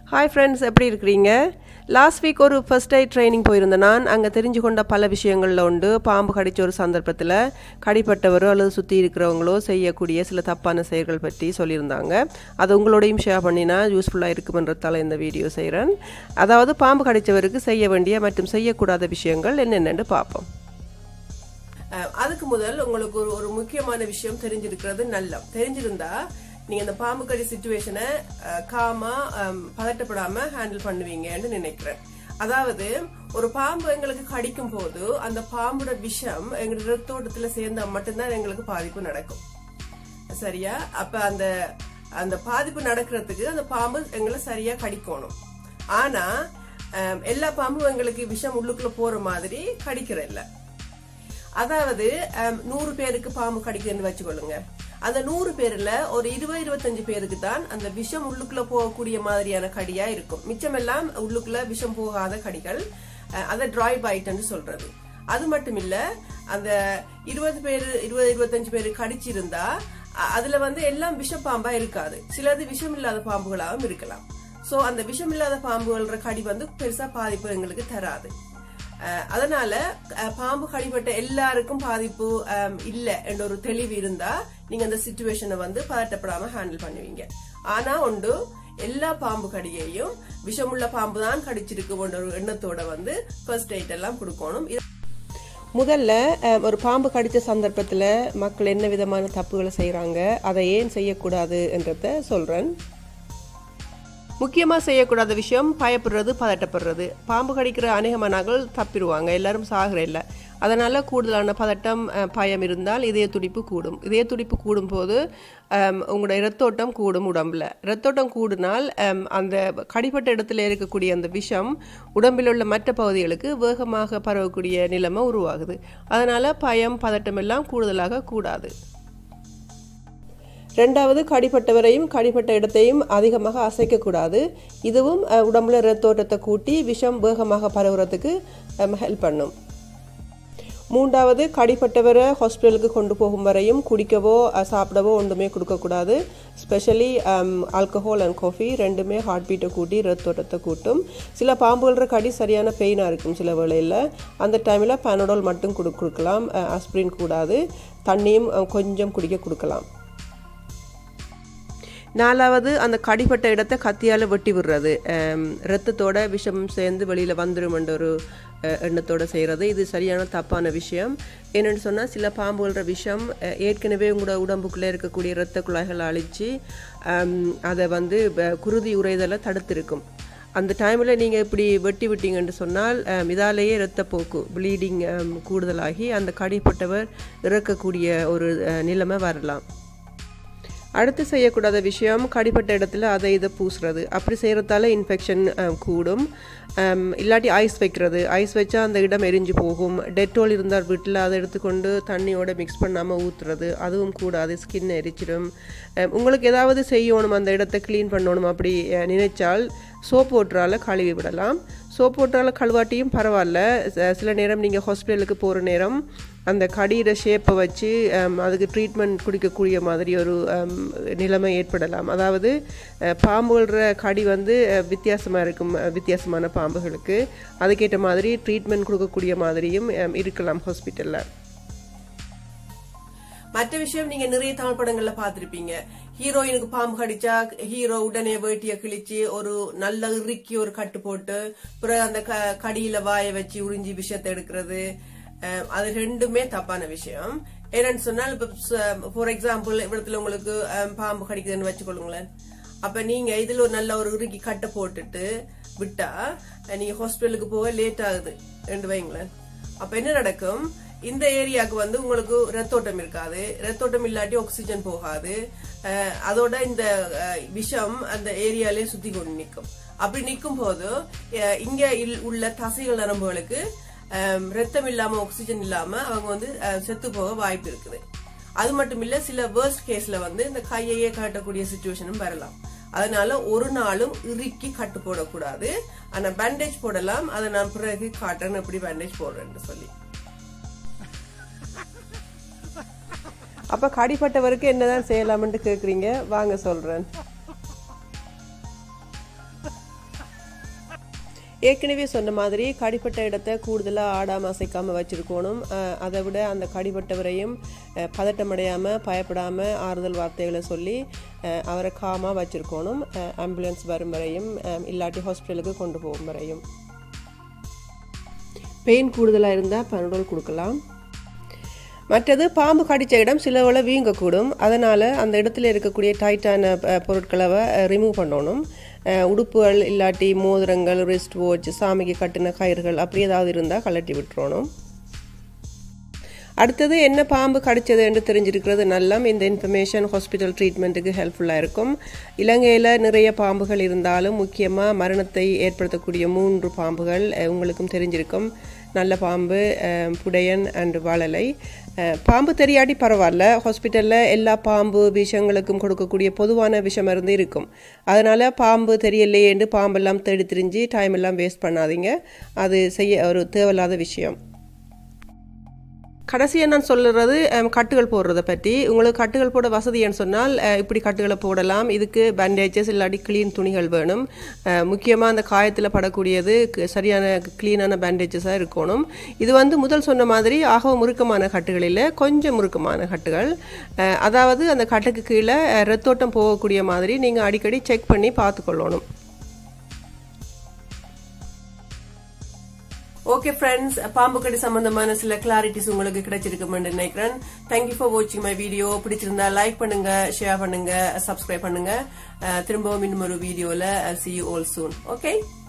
hi friends எப்படி இருக்கிறீங்க last week ஒரு ஃபர்ஸ்ட் எய்ட் ட்ரைனிங் போயிருந்தேன் நான் அங்கே தெரிஞ்சு கொண்ட பல விஷயங்களில் உண்டு பாம்பு கடிச்ச ஒரு சந்தர்ப்பத்தில் கடிப்பட்டவரோ அல்லது சுற்றி இருக்கிறவங்களோ செய்யக்கூடிய சில தப்பான செயல்கள் பற்றி சொல்லியிருந்தாங்க அது உங்களோடையும் ஷேர் பண்ணினா யூஸ்ஃபுல்லாக இருக்குமன்றதால இந்த வீடியோ செய்கிறேன் அதாவது பாம்பு கடித்தவருக்கு செய்ய வேண்டிய மற்றும் செய்யக்கூடாத விஷயங்கள் என்னென்னு பார்ப்போம் அஹ் அதுக்கு முதல் உங்களுக்கு ஒரு ஒரு முக்கியமான விஷயம் தெரிஞ்சிருக்கிறது நல்லம் தெரிஞ்சிருந்தா நீங்க அந்த பாம்பு கடி சுச்சுவேஷனை காமா அம், பதட்டப்படாம ஹேண்டில் பண்ணுவீங்கன்னு நினைக்கிறேன் அதாவது ஒரு பாம்பு எங்களுக்கு கடிக்கும் போது அந்த பாம்போட விஷம் எங்க ரத்தோட்டத்துல சேர்ந்தா மட்டும்தான் எங்களுக்கு பாதிப்பு நடக்கும் சரியா அப்ப அந்த அந்த பாதிப்பு நடக்கிறதுக்கு அந்த பாம்பு எங்களை சரியா கடிக்கணும் ஆனா அம், எல்லா பாம்பும் எங்களுக்கு விஷம் உள்ளுக்குள்ள போற மாதிரி கடிக்கிற இல்ல அதாவது அம், நூறு பேருக்கு பாம்பு கடிக்குதுன்னு வச்சுக்கொள்ளுங்க அந்த நூறு பேர்ல ஒரு இருபது இருபத்தஞ்சு பேருக்கு தான் அந்த விஷம் உள்ளுக்குள்ள போகக்கூடிய மாதிரியான கடியா இருக்கும் மிச்சமெல்லாம் உள்ளுக்குள்ள விஷம் போகாத கடிகள் அஹ், அதை டிராய் பைட்னு சொல்றது அது மட்டும் இல்ல அந்த இருபது பேரு இருபது இருபத்தஞ்சு பேரு கடிச்சிருந்தா அ- அதுல வந்து எல்லாம் விஷப்பாம்பா இருக்காது சிலது விஷம் இல்லாத பாம்புகளாகவும் இருக்கலாம் சோ அந்த விஷம் இல்லாத பாம்புகள கடி வந்து பெருசா பாதிப்பு எங்களுக்கு தராது அஹ் அதனால அஹ் பாம்பு கடிப்பட்ட எல்லாருக்கும் பாதிப்பு அம், இல்ல என்ற ஒரு தெளிவு இருந்தா நீங்க அந்த சுச்சுவேஷனை வந்து பதட்டப்படாம ஹேண்டில் பண்ணுவீங்க ஆனா உண்டு எல்லா பாம்பு கடியையும் விஷமுள்ள பாம்பு தான் கடிச்சிருக்கு என்ற ஒரு எண்ணத்தோட வந்து ஃபர்ஸ்ட் எய்ட் எல்லாம் கொடுக்கணும் இது- முதல்ல அஹ், ஒரு பாம்பு கடித்த சந்தர்ப்பத்தில் மக்கள் என்ன விதமான தப்புகளை செய்கிறாங்க அதை ஏன் செய்யக்கூடாது என்றத சொல்கிறேன் முக்கியமாக செய்யக்கூடாத விஷயம் பயப்படுறது பதட்டப்படுறது பாம்பு கடிக்கிற அநேகமானார்கள் தப்பிடுவாங்க எல்லாரும் சாகிற இல்லை அதனால் கூடுதலான பதட்டம் அஹ், பயம் இருந்தால் இதய துடிப்பு கூடும் இதய துடிப்பு கூடும்போது அம், உங்களோட இரத்தோட்டம் கூடும் உடம்புல இரத்தோட்டம் கூடினால் அம், அந்த கடிப்பட்ட இடத்துல இருக்கக்கூடிய அந்த விஷம் உடம்பில் உள்ள மற்ற பகுதிகளுக்கு வேகமாக பரவக்கூடிய நிலைமை உருவாகுது அதனால் பயம் பதட்டம் எல்லாம் கூடுதலாக கூடாது ரெண்டாவது கடிப்பட்டவரையும் கடிப்பட்ட இடத்தையும் அதிகமாக அசைக்கக்கூடாது இதுவும் அஹ், உடம்புல ரத்தோட்டத்தை கூட்டி விஷம் வேகமாக பரவுறதுக்கு ஹெல்ப் பண்ணும் மூன்றாவது கடிப்பட்டவரை ஹாஸ்பிட்டலுக்கு கொண்டு போகும் வரையும் குடிக்கவோ அஹ், சாப்பிடவோ ஒன்றுமே கொடுக்கக்கூடாது ஸ்பெஷலி ஆல்கஹால் அண்ட் காஃபி ரெண்டுமே ஹார்ட் பீட்டை கூட்டி ரத்தோட்டத்தை கூட்டும் சில பாம்புகள கடி சரியான பெயினாக இருக்கும் சில வேளையில் அந்த டைமில் பேனடோல் மட்டும் கொடு கொடுக்கலாம் அஸ்பிரின் கூடாது தண்ணியும் அஹ், கொஞ்சம் குடிக்க கொடுக்கலாம் நாலாவது அந்த கடிப்பட்ட இடத்தை கத்தியால் வெட்டி விடுறது அம், ரத்தத்தோட விஷம் சேர்ந்து வெளியில் வந்துடும் என்ற ஒரு அஹ், எண்ணத்தோட செய்கிறது இது சரியான தப்பான விஷயம் என்னென்னு சொன்னால் சில பாம்புகள விஷம் அஹ், ஏற்கனவே உங்களோட உடம்புக்குள்ளே இருக்கக்கூடிய இரத்த குழாய்களை அழித்து அதை வந்து அஹ், குருதி உறைதலை தடுத்திருக்கும் அந்த டைமில் நீங்கள் இப்படி வெட்டி விட்டீங்கன்னு சொன்னால் அம், இதாலேயே இரத்தப்போக்கு ப்ளீடிங் கூடுதலாகி அந்த கடிப்பட்டவர் இறக்கக்கூடிய ஒரு அஹ், நிலைமை வரலாம் அடுத்து செய்யக்கூடாத விஷயம் கடிப்பட்ட இடத்துல அதை இதை பூசுறது அப்படி செய்கிறதால இன்ஃபெக்ஷன் கூடும் அம், இல்லாட்டி ஐஸ் வைக்கிறது ஐஸ் வச்சா அந்த இடம் எரிஞ்சு போகும் டெட்டோல் இருந்தால் வீட்டில் அதை எடுத்துக்கொண்டு தண்ணியோட மிக்ஸ் பண்ணாமல் ஊற்றுறது அதுவும் கூடாது ஸ்கின் எரிச்சிடும் அம், உங்களுக்கு ஏதாவது செய்யணும் அந்த இடத்த க்ளீன் பண்ணணும் அப்படி அஹ், நினைச்சால் சோப் வாட்டரால் கழுவி விடலாம் சோப் வாட்டரால் கழுவாட்டியும் பரவாயில்ல ச- சில நேரம் நீங்கள் ஹாஸ்பிட்டலுக்கு போகிற நேரம் அந்த கடியிற ஷேப்பை வச்சு அம், அதுக்கு ட்ரீட்மெண்ட் குடிக்கக்கூடிய மாதிரி ஒரு அம், நிலைமை ஏற்படலாம் அதாவது அஹ், பாம்புகள கடி வந்து வித்தியாசமாக இருக்கும் அஹ், வித்தியாசமான பாம்புகளுக்கு அதுக்கேற்ற மாதிரி ட்ரீட்மெண்ட் கொடுக்கக்கூடிய மாதிரியும் அம், இருக்கலாம் ஹாஸ்பிட்டலில் மற்ற விஷயம் நீங்க நிறைய தமிழ் படங்கள்ல பாத்திருப்பீங்க ஹீரோயினுக்கு பாம்பு கடிச்சா ஹீரோ உடனே வேட்டிய கிழிச்சு ஒரு நல்ல இறுக்கி ஒரு கட்டு போட்டு பிறகு அந்த க- கடியில வாய வச்சு உறிஞ்சி விஷயத்தை எடுக்கிறது அஹ், அது ரெண்டுமே தப்பான விஷயம் என்னன்னு சொன்னால் இப்ப ஃபார் எக்ஸாம்பிள் இவ்விடத்துல உங்களுக்கு அஹ், பாம்பு கடிக்குதுன்னு வச்சுக்கொள்ளுங்களேன் அப்ப நீங்க இதுல ஒரு நல்ல ஒரு இறுக்கி கட்டை போட்டுட்டு விட்டா அஹ், நீங்க ஹாஸ்பிட்டலுக்கு போக லேட் ஆகுது ரெண்டு வைங்களேன் அப்ப என்ன நடக்கும் இந்த ஏரியாவுக்கு வந்து உங்களுக்கு ரத்தோட்டம் இருக்காது ரத்தோட்டம் இல்லாட்டி ஆக்சிஜன் போகாது அஹ், அதோட இந்த அஹ், விஷம் அந்த ஏரியாலே சுத்தி கொண்டு நிற்கும் அப்படி நிற்கும் போது அஹ், இங்க இல்- உள்ள தசைகள் நரம்புகளுக்கு அஹ், ரத்தம் இல்லாம ஆக்சிஜன் இல்லாம அவங்க வந்து அஹ், செத்து போக வாய்ப்பு இருக்குது அது மட்டும் இல்ல சில வேர்ஸ்ட் கேஸ்ல வந்து இந்த கையையே காட்டக்கூடிய சுச்சுவேஷனும் வரலாம் அதனால ஒரு நாளும் இறுக்கி கட்டு போடக்கூடாது ஆனா பேண்டேஜ் போடலாம் அதை நான் பிறகு காட்டுறேன் எப்படி பேண்டேஜ் போடுறேன்னு சொல்லி அப்ப கடிப்பட்டவருக்கு என்னதான் செய்யலாம்னு கேக்குறீங்க வாங்க சொல்றேன் ஏற்கனவே சொன்ன மாதிரி கடிப்பட்ட இடத்த கூடுதலாக ஆடாமல் அசைக்காமல் வச்சுருக்கணும் அதை விட அந்த கடிப்பட்டவரையும் பதட்டமடையாமல் பயப்படாமல் ஆறுதல் வார்த்தைகளை சொல்லி அவரை காமாக வச்சுருக்கணும் ஆம்புலன்ஸ் வரும் வரையும் இல்லாட்டி ஹாஸ்பிட்டலுக்கு கொண்டு போகும் வரையும் பெயின் கூடுதலாக இருந்தால் பனடோல் கொடுக்கலாம் மற்றது பாம்பு கடித்த இடம் சிலவள வீங்கக்கூடும் அதனால் அந்த இடத்துல இருக்கக்கூடிய டைட்டான பொருட்களை ரிமூவ் பண்ணணும் உடுப்புகள் இல்லாட்டி மோதிரங்கள் ரிஸ்ட் வாட்ச் சாமிக்கு கட்டின கயிறுகள் அப்படி ஏதாவது இருந்தால் கலட்டி விட்டுறணும் அடுத்தது என்ன பாம்பு கடிச்சது என்று தெரிஞ்சிருக்கிறது நல்லம் இந்த இன்ஃபர்மேஷன் ஹாஸ்பிட்டல் ட்ரீட்மெண்ட்டுக்கு ஹெல்ப்ஃபுல்லாக இருக்கும் இலங்கையில் நிறைய பாம்புகள் இருந்தாலும் முக்கியமாக மரணத்தை ஏற்படுத்தக்கூடிய மூன்று பாம்புகள் உங்களுக்கும் தெரிஞ்சிருக்கும் நல்ல பாம்பு புடையன் அண்டு வாழலை பாம்பு தெரியாட்டி பரவாயில்ல ஹாஸ்பிட்டலில் எல்லா பாம்பு விஷங்களுக்கும் கொடுக்கக்கூடிய பொதுவான விஷ மருந்து இருக்கும் அதனால் பாம்பு தெரியலையேன்னு பாம்பெல்லாம் தேடி திரிஞ்சு டைம் எல்லாம் வேஸ்ட் பண்ணாதீங்க அது செய்ய ஒரு தேவையில்லாத விஷயம் கடைசியாக நான் சொல்கிறது கட்டுகள் போடுறத பற்றி உங்களுக்கு கட்டுகள் போட வசதின்னு சொன்னால் இப்படி கட்டுகளை போடலாம் இதுக்கு பேண்டேஜஸ் இல்லாட்டி க்ளீன் துணிகள் வேணும் முக்கியமாக அந்த காயத்தில் படக்கூடியது சரியான க்ளீனான பேண்டேஜஸாக இருக்கணும் இது வந்து முதல் சொன்ன மாதிரி ஆகவும் முறுக்கமான கட்டுகள் இல்லை கொஞ்சம் முறுக்கமான கட்டுகள் அதாவது அந்த கட்டுக்கு கீழே ரத்தோட்டம் போகக்கூடிய மாதிரி நீங்கள் அடிக்கடி செக் பண்ணி பார்த்துக்கொள்ளணும் ஓகே ஃப்ரெண்ட்ஸ் பாம்பு கடி சம்பந்தமான சில கிளாரிட்டிஸ் உங்களுக்கு கிடைச்சிருக்குமென்று நினைக்கிறேன் தேங்க்யூ ஃபார் வாட்சிங் மை வீடியோ பிடிச்சிருந்தா லைக் பண்ணுங்க ஷேர் பண்ணுங்க சப்ஸ்கிரைப் பண்ணுங்க திரும்பவும் இன்னும் ஒரு வீடியோல see you all soon okay